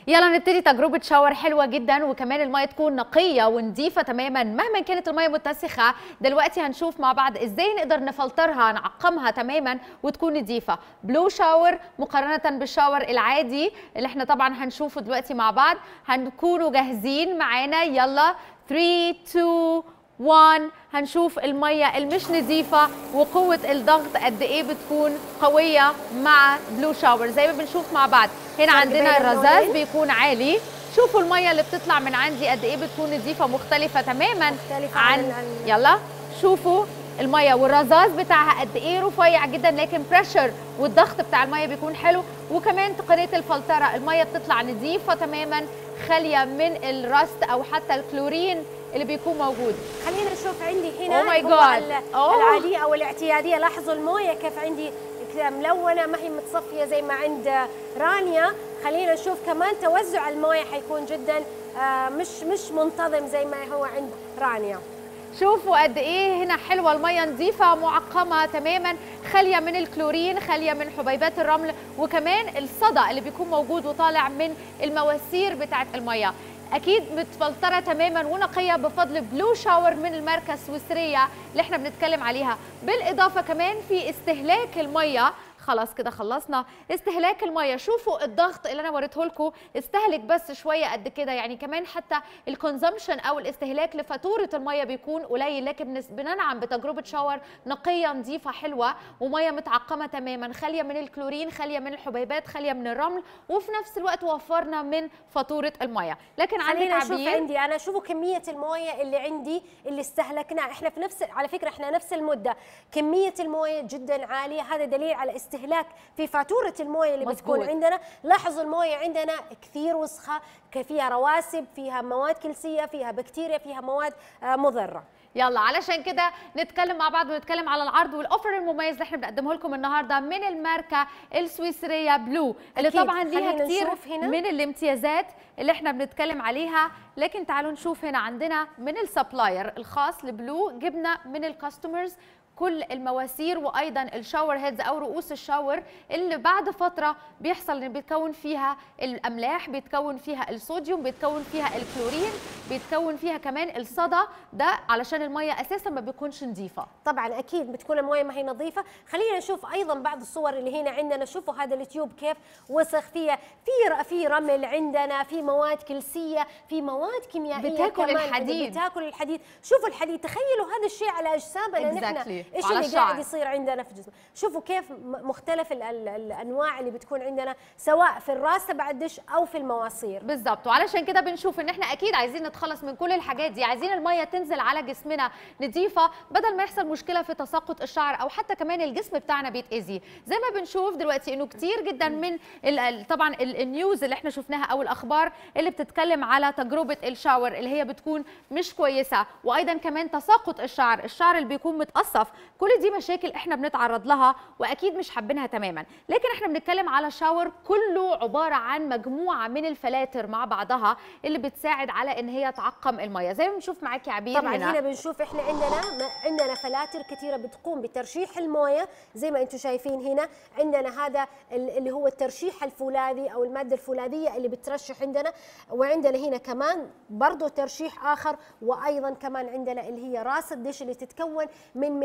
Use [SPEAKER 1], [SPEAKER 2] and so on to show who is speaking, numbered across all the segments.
[SPEAKER 1] يلا نبتدي تجربة شاور حلوة جدا وكمان المية تكون نقية ونظيفة تماما مهما كانت المية متسخة دلوقتي هنشوف مع بعض ازاي نقدر نفلترها نعقمها تماما وتكون نظيفة بلو شاور مقارنة بالشاور العادي اللي احنا طبعا هنشوفه دلوقتي مع بعض هنكونوا جاهزين معانا يلا 3 2 1 هنشوف المية المش نظيفة وقوة الضغط قد ايه بتكون قوية مع بلو شاور زي ما بنشوف مع بعض هنا عندنا الرذاذ بيكون عالي شوفوا المية اللي بتطلع من عندي قد ايه بتكون نظيفة مختلفة تماما
[SPEAKER 2] مختلفة
[SPEAKER 1] عن
[SPEAKER 2] عن- عن-
[SPEAKER 1] يلا شوفوا المية والرذاذ بتاعها قد ايه رفيع جدا لكن بريشر والضغط بتاع المية بيكون حلو وكمان تقنية الفلترة المية بتطلع نظيفة تماما خالية من الرست او حتى الكلورين اللي بيكون موجود
[SPEAKER 2] خلينا نشوف عندي هنا
[SPEAKER 1] Oh my
[SPEAKER 2] هو
[SPEAKER 1] God.
[SPEAKER 2] ال-
[SPEAKER 1] Oh.
[SPEAKER 2] العادية أو الاعتيادية لاحظوا الموية كيف عندي كذا ملونة ما هي متصفية زي ما عند رانيا خلينا نشوف كمان توزع الموية حيكون جدا آه، مش مش منتظم زي ما هو عند رانيا
[SPEAKER 1] شوفوا قد ايه هنا حلوه الميه نظيفه معقمه تماما خاليه من الكلورين خاليه من حبيبات الرمل وكمان الصدى اللي بيكون موجود وطالع من المواسير بتاعه الميه اكيد متفلتره تماما ونقيه بفضل بلو شاور من الماركه السويسريه اللي احنا بنتكلم عليها بالاضافه كمان في استهلاك الميه خلاص كده خلصنا استهلاك الميه شوفوا الضغط اللي انا وريته لكم استهلك بس شويه قد كده يعني كمان حتى الكونزمشن او الاستهلاك لفاتوره الميه بيكون قليل لكن بنس- بننعم بتجربه شاور نقيه نظيفه حلوه وميه متعقمه تماما خاليه من الكلورين خاليه من الحبيبات خاليه من الرمل وفي نفس الوقت وفرنا من فاتوره الميه لكن عندك
[SPEAKER 2] خلينا نشوف
[SPEAKER 1] عبير
[SPEAKER 2] عندي انا شوفوا كميه المويه اللي عندي اللي استهلكناها احنا في نفس على فكره احنا نفس المده كميه المويه جدا عاليه هذا دليل على استهلاك في فاتوره المويه اللي بتكون
[SPEAKER 1] مظبوط.
[SPEAKER 2] عندنا لاحظوا المويه عندنا كثير وسخه ك- فيها رواسب فيها مواد كلسيه فيها بكتيريا فيها مواد آه، مضره
[SPEAKER 1] يلا علشان كده نتكلم مع بعض ونتكلم على العرض والاوفر المميز اللي احنا بنقدمه لكم النهارده من الماركه السويسريه بلو اللي
[SPEAKER 2] أكيد.
[SPEAKER 1] طبعا ليها
[SPEAKER 2] خلينا
[SPEAKER 1] كتير
[SPEAKER 2] نشوف هنا.
[SPEAKER 1] من الامتيازات اللي احنا بنتكلم عليها لكن تعالوا نشوف هنا عندنا من السبلاير الخاص لبلو جبنا من الكاستمرز كل المواسير وايضا الشاور هيدز او رؤوس الشاور اللي بعد فتره بيحصل ان بيتكون فيها الاملاح بيتكون فيها الصوديوم بيتكون فيها الكلورين بيتكون فيها كمان الصدى ده علشان الميه اساسا ما بيكونش نظيفه
[SPEAKER 2] طبعا اكيد بتكون المويه ما هي نظيفه خلينا نشوف ايضا بعض الصور اللي هنا عندنا شوفوا هذا اليوتيوب كيف وسخ فيها في ر- في رمل عندنا في مواد كلسيه في مواد كيميائيه
[SPEAKER 1] بتاكل
[SPEAKER 2] كمان
[SPEAKER 1] الحديد.
[SPEAKER 2] بتاكل الحديد شوفوا الحديد تخيلوا هذا الشيء على اجسامنا نحن
[SPEAKER 1] Exactly.
[SPEAKER 2] ايش
[SPEAKER 1] وعلى
[SPEAKER 2] اللي
[SPEAKER 1] الشعر.
[SPEAKER 2] قاعد يصير عندنا في جسمنا شوفوا كيف م- مختلف ال- ال- الانواع اللي بتكون عندنا سواء في الراس تبع الدش او في المواسير
[SPEAKER 1] بالظبط وعلشان كده بنشوف ان احنا اكيد عايزين نتخلص من كل الحاجات دي عايزين الميه تنزل على جسمنا نظيفه بدل ما يحصل مشكله في تساقط الشعر او حتى كمان الجسم بتاعنا بيتاذي زي ما بنشوف دلوقتي انه كتير جدا من ال- ال- طبعا ال- النيوز اللي احنا شفناها او الاخبار اللي بتتكلم على تجربه الشاور اللي هي بتكون مش كويسه وايضا كمان تساقط الشعر الشعر اللي بيكون متقصف كل دي مشاكل احنا بنتعرض لها واكيد مش حابينها تماما لكن احنا بنتكلم على شاور كله عباره عن مجموعه من الفلاتر مع بعضها اللي بتساعد على ان هي تعقم الميه زي ما بنشوف معاكي يا عبير
[SPEAKER 2] طبعا
[SPEAKER 1] هنا,
[SPEAKER 2] هنا بنشوف احنا عندنا ما- عندنا فلاتر كثيره بتقوم بترشيح المويه زي ما انتم شايفين هنا عندنا هذا ال- اللي هو الترشيح الفولاذي او الماده الفولاذيه اللي بترشح عندنا وعندنا هنا كمان برضه ترشيح اخر وايضا كمان عندنا اللي هي راس الدش اللي تتكون من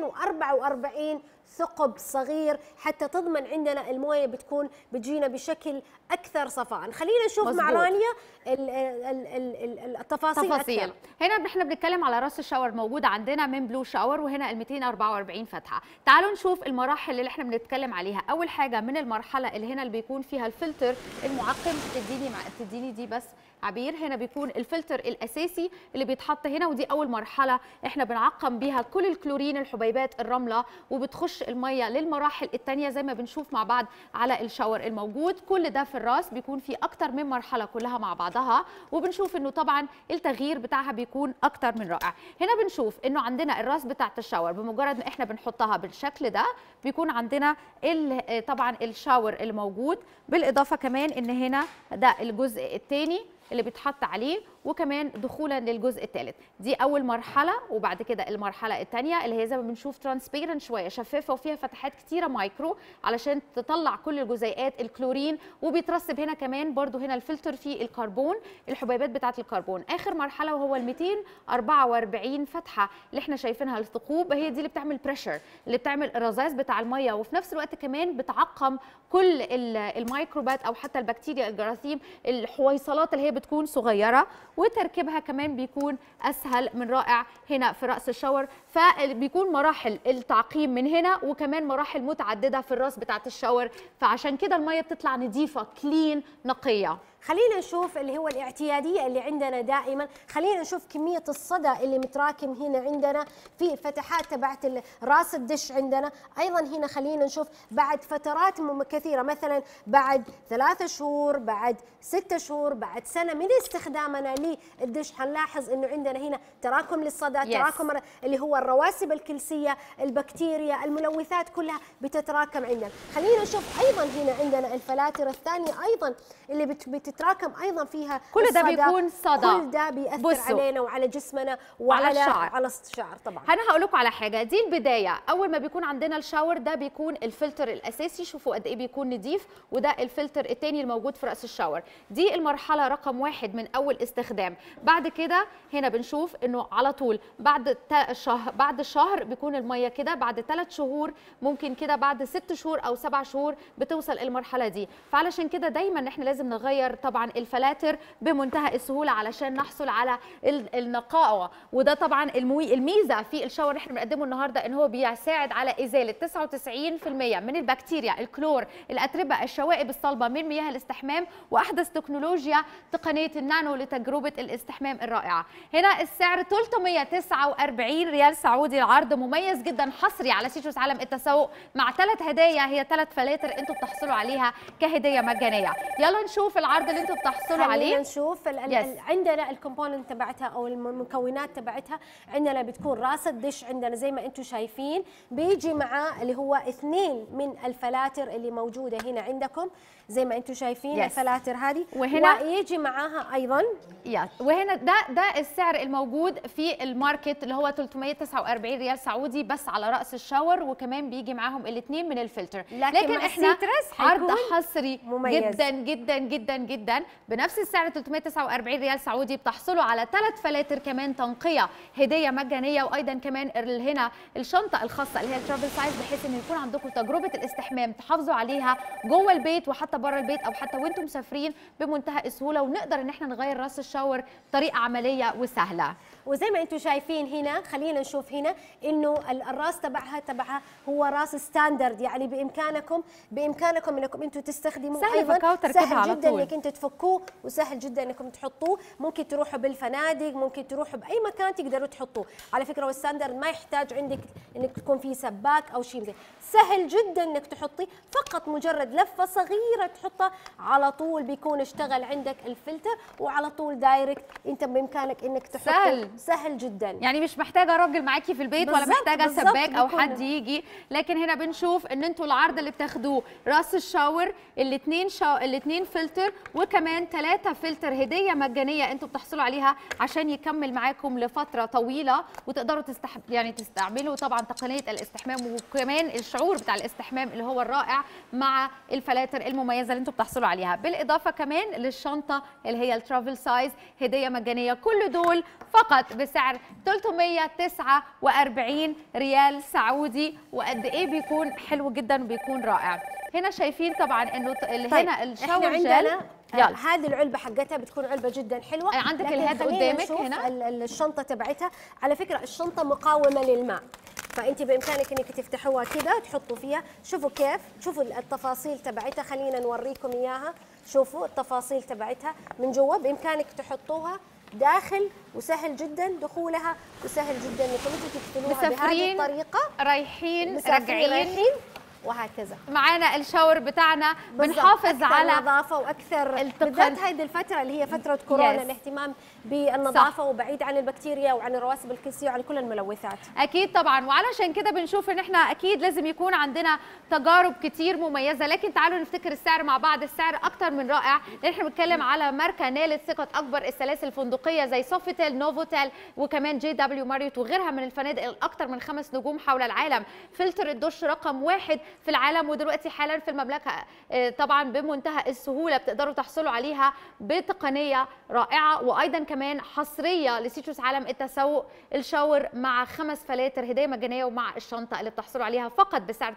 [SPEAKER 2] 244 ثقب صغير حتى تضمن عندنا المويه بتكون بتجينا بشكل اكثر صفاء خلينا نشوف مع
[SPEAKER 1] مظبوط.
[SPEAKER 2] رانيا ال- ال- ال- ال- التفاصيل
[SPEAKER 1] تفاصيل
[SPEAKER 2] أكثر.
[SPEAKER 1] هنا احنا بنتكلم على راس الشاور موجود عندنا من بلو شاور وهنا ال 244 فتحه تعالوا نشوف المراحل اللي احنا بنتكلم عليها اول حاجه من المرحله اللي هنا اللي بيكون فيها الفلتر المعقم تديني مع تديني دي بس عبير هنا بيكون الفلتر الاساسي اللي بيتحط هنا ودي اول مرحله احنا بنعقم بيها كل الكلورين الحبيبات الرمله وبتخش الميه للمراحل الثانيه زي ما بنشوف مع بعض على الشاور الموجود كل ده في الراس بيكون في اكتر من مرحله كلها مع بعضها وبنشوف انه طبعا التغيير بتاعها بيكون اكتر من رائع هنا بنشوف انه عندنا الراس بتاعت الشاور بمجرد ما احنا بنحطها بالشكل ده بيكون عندنا ال- طبعا الشاور اللي موجود بالاضافه كمان ان هنا ده الجزء الثاني اللي بيتحط عليه وكمان دخولا للجزء الثالث دي اول مرحله وبعد كده المرحله الثانيه اللي هي زي ما بنشوف ترانسبيرنت شويه شفافه وفيها فتحات كتيره مايكرو علشان تطلع كل الجزيئات الكلورين وبيترسب هنا كمان برضو هنا الفلتر فيه الكربون الحبيبات بتاعه الكربون اخر مرحله وهو ال 244 فتحه اللي احنا شايفينها الثقوب هي دي اللي بتعمل بريشر اللي بتعمل الرذاذ بتاع الميه وفي نفس الوقت كمان بتعقم كل ال- الميكروبات او حتى البكتيريا الجراثيم الحويصلات اللي هي بتكون صغيره وتركيبها كمان بيكون اسهل من رائع هنا في راس الشاور فبيكون مراحل التعقيم من هنا وكمان مراحل متعدده في الراس بتاعه الشاور فعشان كده الميه بتطلع نظيفه كلين نقيه
[SPEAKER 2] خلينا نشوف اللي هو الاعتياديه اللي عندنا دائما خلينا نشوف كميه الصدى اللي متراكم هنا عندنا في الفتحات تبعت ال- راس الدش عندنا ايضا هنا خلينا نشوف بعد فترات مم- كثيره مثلا بعد ثلاثة شهور بعد ستة شهور بعد سنه من استخدامنا للدش حنلاحظ انه عندنا هنا تراكم للصدى
[SPEAKER 1] Yes.
[SPEAKER 2] تراكم الر- اللي هو الرواسب الكلسيه البكتيريا الملوثات كلها بتتراكم عندنا خلينا نشوف ايضا هنا عندنا الفلاتر الثانيه ايضا اللي بت- بتتراكم ايضا فيها
[SPEAKER 1] كل ده
[SPEAKER 2] الصدى.
[SPEAKER 1] بيكون صدى.
[SPEAKER 2] كل ده بياثر
[SPEAKER 1] بصوا.
[SPEAKER 2] علينا وعلى جسمنا وعلى
[SPEAKER 1] الشعر.
[SPEAKER 2] على الشعر طبعا
[SPEAKER 1] انا هقول لكم على حاجه دي البدايه اول ما بيكون عندنا الشاور ده بيكون الفلتر الاساسي شوفوا قد ايه بيكون نضيف وده الفلتر الثاني الموجود في راس الشاور دي المرحله رقم واحد من اول استخدام بعد كده هنا بنشوف انه على طول بعد تا- شهر بعد شهر بيكون الميه كده بعد ثلاث شهور ممكن كده بعد ست شهور او سبع شهور بتوصل المرحله دي فعلشان كده دايما احنا لازم نغير طبعا الفلاتر بمنتهى السهوله علشان نحصل على ال- النقاوه وده طبعا الموي الميزه في الشاور اللي احنا بنقدمه النهارده ان هو بيساعد على ازاله 99% من البكتيريا الكلور الاتربه الشوائب الصلبه من مياه الاستحمام واحدث تكنولوجيا تقنيه النانو لتجربه الاستحمام الرائعه هنا السعر 349 ريال سعودي العرض مميز جدا حصري على سيتروس عالم التسوق مع ثلاث هدايا هي ثلاث فلاتر انتوا بتحصلوا عليها كهديه مجانيه يلا نشوف العرض اللي انتوا بتحصلوا
[SPEAKER 2] خلينا
[SPEAKER 1] عليه
[SPEAKER 2] نشوف ال- ال-
[SPEAKER 1] Yes.
[SPEAKER 2] ال- عندنا الكومبوننت تبعتها او المكونات تبعتها عندنا بتكون راس الدش عندنا زي ما انتم شايفين بيجي معاه اللي هو اثنين من الفلاتر اللي موجوده هنا عندكم زي ما انتم شايفين
[SPEAKER 1] Yes.
[SPEAKER 2] الفلاتر هذه
[SPEAKER 1] وهنا-
[SPEAKER 2] ويجي معاها ايضا
[SPEAKER 1] يس وهنا ده ده السعر الموجود في الماركت اللي هو 349 ريال سعودي بس على راس الشاور وكمان بيجي معاهم الاثنين من الفلتر
[SPEAKER 2] لكن مع
[SPEAKER 1] احنا
[SPEAKER 2] السيترس
[SPEAKER 1] عرض
[SPEAKER 2] حيكون
[SPEAKER 1] حصري
[SPEAKER 2] مميز.
[SPEAKER 1] جدا جدا جدا جدا بنفس السعر 349 ريال سعودي بتحصلوا على ثلاث فلاتر كمان تنقيه هديه مجانيه وايضا كمان ال- هنا الشنطه الخاصه اللي هي الترافل سايز بحيث ان يكون عندكم تجربه الاستحمام تحافظوا عليها جوه البيت وحتى بره البيت او حتى وانتم مسافرين بمنتهى السهوله ونقدر ان احنا نغير راس الشاور بطريقه عمليه وسهله
[SPEAKER 2] وزي ما انتم شايفين هنا خلينا نشوف هنا انه ال- الراس تبعها تبعها هو راس ستاندرد يعني بامكانكم بامكانكم انكم انتم تستخدموا
[SPEAKER 1] سهل
[SPEAKER 2] ايضا
[SPEAKER 1] فكها وتركيبها
[SPEAKER 2] سهل
[SPEAKER 1] على
[SPEAKER 2] جدا
[SPEAKER 1] طول.
[SPEAKER 2] انك انتم تفكوه وسهل جدا انكم تحطوه ممكن تروحوا بالفنادق ممكن تروحوا باي مكان تقدروا تحطوه على فكره والستاندرد ما يحتاج عندك انك تكون في سباك او شيء زي سهل جدا انك تحطيه فقط مجرد لفه صغيره تحطها على طول بيكون اشتغل عندك الفلتر وعلى طول دايركت انت بامكانك انك تحطه
[SPEAKER 1] سهل.
[SPEAKER 2] سهل جدا
[SPEAKER 1] يعني مش محتاجه راجل معاكي في البيت ولا
[SPEAKER 2] بالظبط،
[SPEAKER 1] محتاجه
[SPEAKER 2] بالظبط،
[SPEAKER 1] سباك او
[SPEAKER 2] بيكون-
[SPEAKER 1] حد يجي لكن هنا بنشوف ان انتوا العرض اللي بتاخدوه راس الشاور الاثنين شا... الاثنين فلتر وكمان ثلاثه فلتر هديه مجانيه انتوا بتحصلوا عليها عشان يكمل معاكم لفتره طويله وتقدروا تستح... يعني تستعملوا طبعا تقنيه الاستحمام وكمان الشعور بتاع الاستحمام اللي هو الرائع مع الفلاتر المميزه اللي انتوا بتحصلوا عليها بالاضافه كمان للشنطه اللي هي الترافل سايز هديه مجانيه كل دول فقط بسعر 349 ريال سعودي وقد ايه بيكون حلو جدا وبيكون رائع هنا شايفين طبعا انه ط- اللي
[SPEAKER 2] طيب
[SPEAKER 1] هنا
[SPEAKER 2] احنا
[SPEAKER 1] الشاور جل
[SPEAKER 2] عندنا
[SPEAKER 1] يلا
[SPEAKER 2] هذه العلبه حقتها بتكون علبه جدا حلوه
[SPEAKER 1] آه، عندك
[SPEAKER 2] لكن
[SPEAKER 1] الهات
[SPEAKER 2] خلينا
[SPEAKER 1] قدامك
[SPEAKER 2] نشوف
[SPEAKER 1] هنا.
[SPEAKER 2] ال- ال- الشنطه تبعتها على فكره الشنطه مقاومه للماء فانت بامكانك انك تفتحوها كذا تحطوا فيها شوفوا كيف شوفوا التفاصيل تبعتها خلينا نوريكم اياها شوفوا التفاصيل تبعتها من جوا بامكانك تحطوها داخل وسهل جدا دخولها وسهل جدا انكم انتم تقفلوها بهذه
[SPEAKER 1] مسافرين
[SPEAKER 2] الطريقه
[SPEAKER 1] رايحين
[SPEAKER 2] مسافرين
[SPEAKER 1] راجعين
[SPEAKER 2] رايحين وهكذا
[SPEAKER 1] معانا الشاور بتاعنا
[SPEAKER 2] بالضبط.
[SPEAKER 1] بنحافظ
[SPEAKER 2] أكثر
[SPEAKER 1] على
[SPEAKER 2] نظافه واكثر
[SPEAKER 1] التقن.
[SPEAKER 2] بالذات هذه الفتره اللي هي فتره كورونا
[SPEAKER 1] Yes.
[SPEAKER 2] الاهتمام بالنظافه وبعيد عن البكتيريا وعن الرواسب الكلسيه وعن كل الملوثات
[SPEAKER 1] اكيد طبعا وعلشان كده بنشوف ان احنا اكيد لازم يكون عندنا تجارب كتير مميزه لكن تعالوا نفتكر السعر مع بعض السعر اكتر من رائع لان احنا بنتكلم على ماركه نالت ثقه اكبر السلاسل الفندقيه زي سوفيتيل نوفوتيل وكمان جي دبليو ماريوت وغيرها من الفنادق الاكثر من خمس نجوم حول العالم فلتر الدش رقم واحد في العالم ودلوقتي حالا في المملكه آه، طبعا بمنتهى السهوله بتقدروا تحصلوا عليها بتقنيه رائعه وايضا كمان حصريه لسيتروس عالم التسوق الشاور مع خمس فلاتر هديه مجانيه ومع الشنطه اللي بتحصلوا عليها فقط بسعر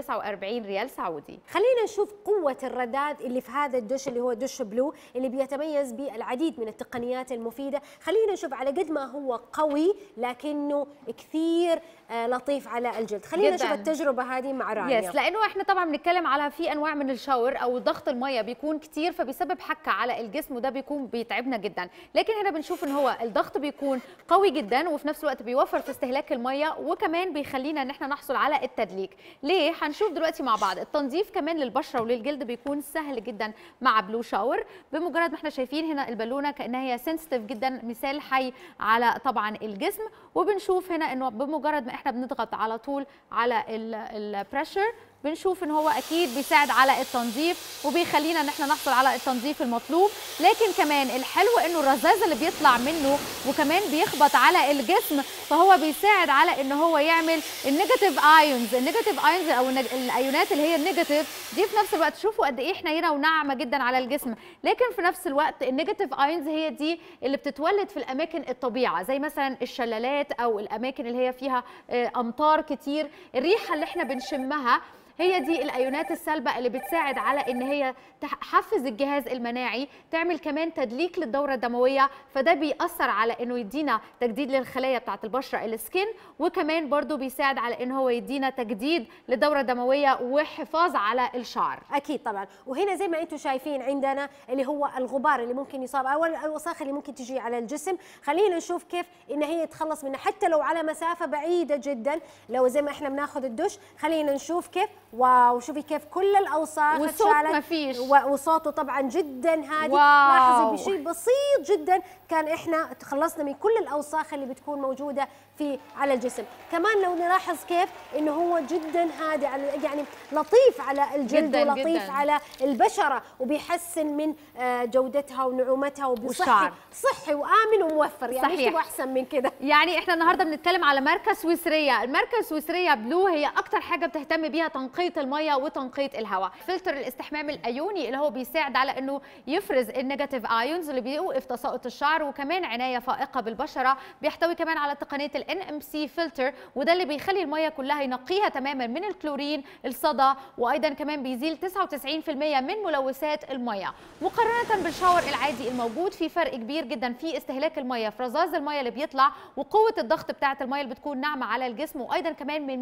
[SPEAKER 1] 349 ريال سعودي
[SPEAKER 2] خلينا نشوف قوة الرداد اللي في هذا الدش اللي هو دش بلو اللي بيتميز بالعديد من التقنيات المفيدة خلينا نشوف على قد ما هو قوي لكنه كثير آه، لطيف على الجلد خلينا
[SPEAKER 1] جداً.
[SPEAKER 2] نشوف التجربة هذه مع رانيا
[SPEAKER 1] يس لانه احنا طبعا بنتكلم على في انواع من الشاور او ضغط الميه بيكون كتير فبيسبب حكه على الجسم وده بيكون بيتعبنا جدا لكن هنا بنشوف ان هو الضغط بيكون قوي جدا وفي نفس الوقت بيوفر في استهلاك الميه وكمان بيخلينا ان احنا نحصل على التدليك ليه هنشوف دلوقتي مع بعض التنظيف كمان للبشره وللجلد بيكون سهل جدا مع بلو شاور بمجرد ما احنا شايفين هنا البالونه كانها هي سنسيتيف جدا مثال حي على طبعا الجسم وبنشوف هنا انه بمجرد ما احنا بنضغط على طول على البريشر بنشوف ان هو اكيد بيساعد على التنظيف وبيخلينا ان احنا نحصل على التنظيف المطلوب لكن كمان الحلو انه الرذاذ اللي بيطلع منه وكمان بيخبط على الجسم فهو بيساعد على ان هو يعمل النيجاتيف ايونز النيجاتيف ايونز او النج- الايونات اللي هي النيجاتيف دي في نفس الوقت شوفوا قد ايه حنينه وناعمه جدا على الجسم لكن في نفس الوقت النيجاتيف ايونز هي دي اللي بتتولد في الاماكن الطبيعه زي مثلا الشلالات او الاماكن اللي هي فيها آه، امطار كتير الريحه اللي احنا بنشمها هي دي الايونات السلبه اللي بتساعد على ان هي تحفز الجهاز المناعي تعمل كمان تدليك للدوره الدمويه فده بيأثر على انه يدينا تجديد للخلايا بتاعه البشره السكين وكمان برضو بيساعد على ان هو يدينا تجديد للدوره الدمويه وحفاظ على الشعر
[SPEAKER 2] اكيد طبعا وهنا زي ما انتم شايفين عندنا اللي هو الغبار اللي ممكن يصاب او الوساخه اللي ممكن تجي على الجسم خلينا نشوف كيف ان هي تخلص منها حتى لو على مسافه بعيده جدا لو زي ما احنا بناخذ الدش خلينا نشوف كيف واو شوفي كيف كل الاوساخ
[SPEAKER 1] والصوت
[SPEAKER 2] اتشالت.
[SPEAKER 1] مفيش.
[SPEAKER 2] و- وصوته طبعا جدا هادي
[SPEAKER 1] واو.
[SPEAKER 2] لاحظي بشيء بسيط جدا كان احنا تخلصنا من كل الاوساخ اللي بتكون موجوده في على الجسم كمان لو نلاحظ كيف انه هو جدا هادي على يعني لطيف على الجلد
[SPEAKER 1] جداً
[SPEAKER 2] ولطيف
[SPEAKER 1] جداً.
[SPEAKER 2] على البشره وبيحسن من آه، جودتها ونعومتها وبصحي
[SPEAKER 1] والشعر.
[SPEAKER 2] صحي وامن وموفر يعني ايش
[SPEAKER 1] صحيح.
[SPEAKER 2] تبغى احسن من كده
[SPEAKER 1] يعني احنا النهارده بنتكلم على ماركه سويسريه الماركه السويسريه بلو هي اكتر حاجه بتهتم بيها تنقيه الميه وتنقيه الهواء فلتر الاستحمام الايوني اللي هو بيساعد على انه يفرز النيجاتيف ايونز اللي بيوقف تساقط الشعر وكمان عنايه فائقه بالبشره بيحتوي كمان على تقنيه الان ام سي فلتر وده اللي بيخلي الميه كلها ينقيها تماما من الكلورين الصدى وايضا كمان بيزيل 99% من ملوثات الميه مقارنه بالشاور العادي الموجود في فرق كبير جدا في استهلاك الميه في رذاذ الميه اللي بيطلع وقوه الضغط بتاعه الميه اللي بتكون ناعمه على الجسم وايضا كمان من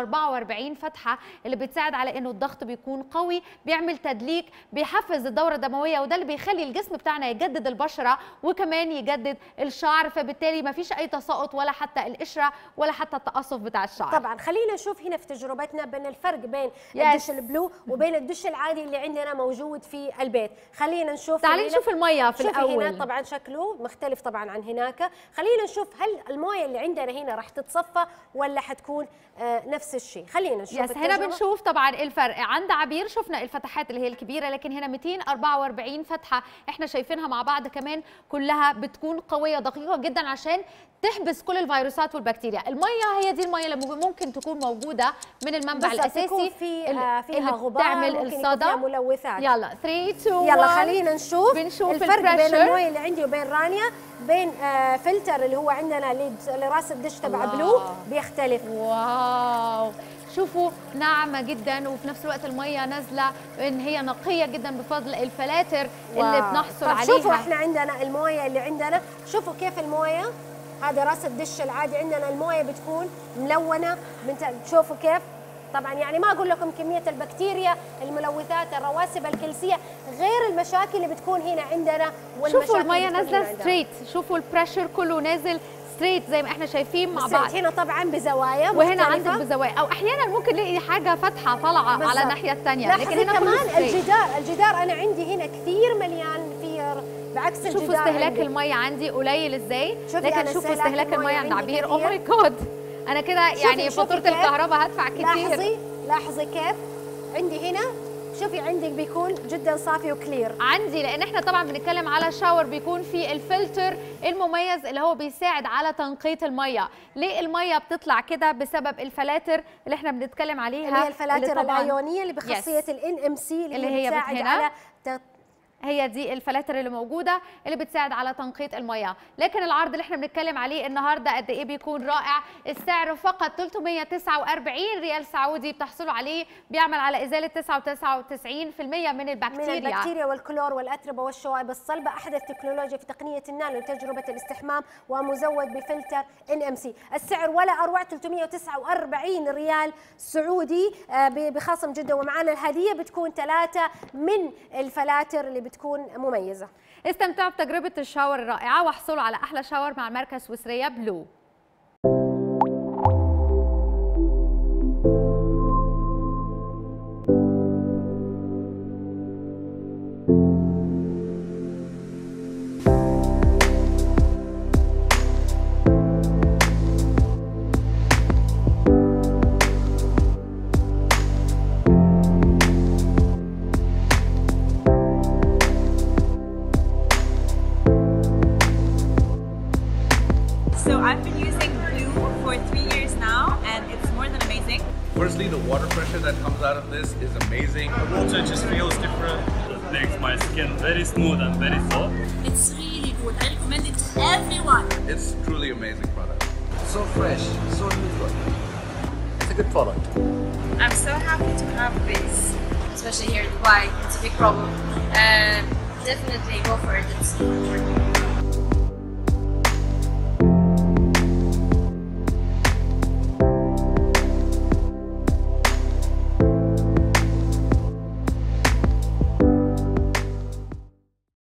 [SPEAKER 1] 244 فتحه اللي بتساعد على انه الضغط بيكون قوي بيعمل تدليك بيحفز الدوره الدمويه وده اللي بيخلي الجسم بتاعنا يجدد البشره وكمان يجدد الشعر فبالتالي ما فيش اي تساقط ولا حتى القشره ولا حتى التقصف بتاع الشعر
[SPEAKER 2] طبعا خلينا نشوف هنا في تجربتنا بين الفرق بين
[SPEAKER 1] Yes.
[SPEAKER 2] الدش البلو وبين الدش العادي اللي عندنا موجود في البيت خلينا نشوف
[SPEAKER 1] تعالي
[SPEAKER 2] هنا.
[SPEAKER 1] نشوف الميه في
[SPEAKER 2] شوفي
[SPEAKER 1] الاول
[SPEAKER 2] هنا طبعا شكله مختلف طبعا عن هناك خلينا نشوف هل المويه اللي عندنا هنا راح تتصفى ولا حتكون آه نفس الشيء خلينا نشوف
[SPEAKER 1] يس هنا
[SPEAKER 2] التجربة.
[SPEAKER 1] بنشوف طبعا الفرق عند عبير شفنا الفتحات اللي هي الكبيره لكن هنا 244 فتحه احنا شايفينها مع بعض كمان كلها بتكون قويه دقيقه جدا عشان تحبس كل الفيروسات والبكتيريا الميه هي دي الميه اللي ممكن تكون موجوده من المنبع
[SPEAKER 2] بالضبط،
[SPEAKER 1] الاساسي
[SPEAKER 2] يكون في
[SPEAKER 1] اللي-
[SPEAKER 2] آه فيها
[SPEAKER 1] اللي
[SPEAKER 2] غبار
[SPEAKER 1] بتعمل
[SPEAKER 2] ممكن يكون
[SPEAKER 1] الصدى
[SPEAKER 2] فيها ملوثات
[SPEAKER 1] يلا 3 2
[SPEAKER 2] يلا خلينا نشوف,
[SPEAKER 1] بنشوف
[SPEAKER 2] الفرق بين
[SPEAKER 1] البريشر.
[SPEAKER 2] المويه اللي عندي وبين رانيا بين آه فلتر اللي هو عندنا ليد- لراس الدش تبع
[SPEAKER 1] الله.
[SPEAKER 2] بلو بيختلف
[SPEAKER 1] واو شوفوا ناعمه جدا وفي نفس الوقت الميه نازله ان هي نقيه جدا بفضل الفلاتر اللي
[SPEAKER 2] واو.
[SPEAKER 1] بنحصل
[SPEAKER 2] طب
[SPEAKER 1] عليها
[SPEAKER 2] شوفوا احنا عندنا المويه اللي عندنا شوفوا كيف المويه هذا راس الدش العادي عندنا المويه بتكون ملونه من ت- شوفوا كيف طبعا يعني ما اقول لكم كميه البكتيريا الملوثات الرواسب الكلسيه غير المشاكل اللي بتكون هنا عندنا والمشاكل
[SPEAKER 1] شوفوا الميه
[SPEAKER 2] اللي بتكون
[SPEAKER 1] نازله
[SPEAKER 2] هنا عندنا.
[SPEAKER 1] ستريت شوفوا البريشر كله نازل ستريت زي ما احنا شايفين مع
[SPEAKER 2] بس
[SPEAKER 1] بعض
[SPEAKER 2] هنا طبعا بزوايا
[SPEAKER 1] وهنا
[SPEAKER 2] مختلفة.
[SPEAKER 1] عندك بزوايا او احيانا ممكن نلاقي حاجه فاتحه طالعه على
[SPEAKER 2] بالظبط.
[SPEAKER 1] الناحيه الثانيه
[SPEAKER 2] لاحظي
[SPEAKER 1] لكن هنا كله
[SPEAKER 2] كمان
[SPEAKER 1] straight.
[SPEAKER 2] الجدار الجدار انا عندي هنا كثير مليان فير بعكس الجدار
[SPEAKER 1] شوفوا استهلاك
[SPEAKER 2] عندي.
[SPEAKER 1] الميه عندي قليل ازاي
[SPEAKER 2] شوفي
[SPEAKER 1] لكن
[SPEAKER 2] أنا
[SPEAKER 1] شوفوا
[SPEAKER 2] استهلاك
[SPEAKER 1] استهلاك
[SPEAKER 2] المية
[SPEAKER 1] الميه عند
[SPEAKER 2] عندي
[SPEAKER 1] عبير او
[SPEAKER 2] كثير.
[SPEAKER 1] ماي جاد انا كده
[SPEAKER 2] شوفي-
[SPEAKER 1] يعني
[SPEAKER 2] شوفي
[SPEAKER 1] فاتوره
[SPEAKER 2] كيف؟
[SPEAKER 1] الكهرباء هدفع كتير
[SPEAKER 2] لاحظي لاحظي كيف عندي هنا شوفي عندك بيكون جدا صافي وكلير
[SPEAKER 1] عندي لان احنا طبعا بنتكلم على شاور بيكون فيه الفلتر المميز اللي هو بيساعد على تنقية الميه ليه الميه بتطلع كده بسبب الفلاتر اللي احنا بنتكلم عليها
[SPEAKER 2] اللي هي الفلاتر
[SPEAKER 1] طبعاً
[SPEAKER 2] الايونيه اللي بخاصيه
[SPEAKER 1] Yes.
[SPEAKER 2] الان ام سي
[SPEAKER 1] اللي
[SPEAKER 2] اللي,
[SPEAKER 1] هي
[SPEAKER 2] هي بتساعد
[SPEAKER 1] هنا.
[SPEAKER 2] على ت-
[SPEAKER 1] هي دي الفلاتر اللي موجوده اللي بتساعد على تنقية الميه لكن العرض اللي احنا بنتكلم عليه النهارده قد ايه بيكون رائع السعر فقط 349 ريال سعودي بتحصلوا عليه بيعمل على ازاله 99% من
[SPEAKER 2] من
[SPEAKER 1] البكتيريا
[SPEAKER 2] البكتيريا والكلور والاتربه والشوائب الصلبه احدث تكنولوجيا في تقنيه النانو لتجربه الاستحمام ومزود بفلتر ان ام سي السعر ولا اروع 349 ريال سعودي آه، ب- بخصم جدا ومعانا الهديه بتكون ثلاثه من الفلاتر اللي بتكون مميزه
[SPEAKER 1] استمتعوا بتجربة الشاور الرائعة واحصلوا على أحلى شاور مع الماركة السويسرية بلو
[SPEAKER 3] So I've been using Blue for three years now, and it's more than amazing.
[SPEAKER 4] Firstly, the water pressure that comes out of this is amazing.
[SPEAKER 5] The water just feels different. It makes my skin very smooth and very soft.
[SPEAKER 6] It's really good. I recommend it to everyone.
[SPEAKER 4] It's truly amazing product. So fresh, so neutral.
[SPEAKER 7] It's a good product.
[SPEAKER 3] I'm so happy to have this.
[SPEAKER 6] Especially here in Dubai, it's a big problem. Uh, definitely go for it. It's worth it.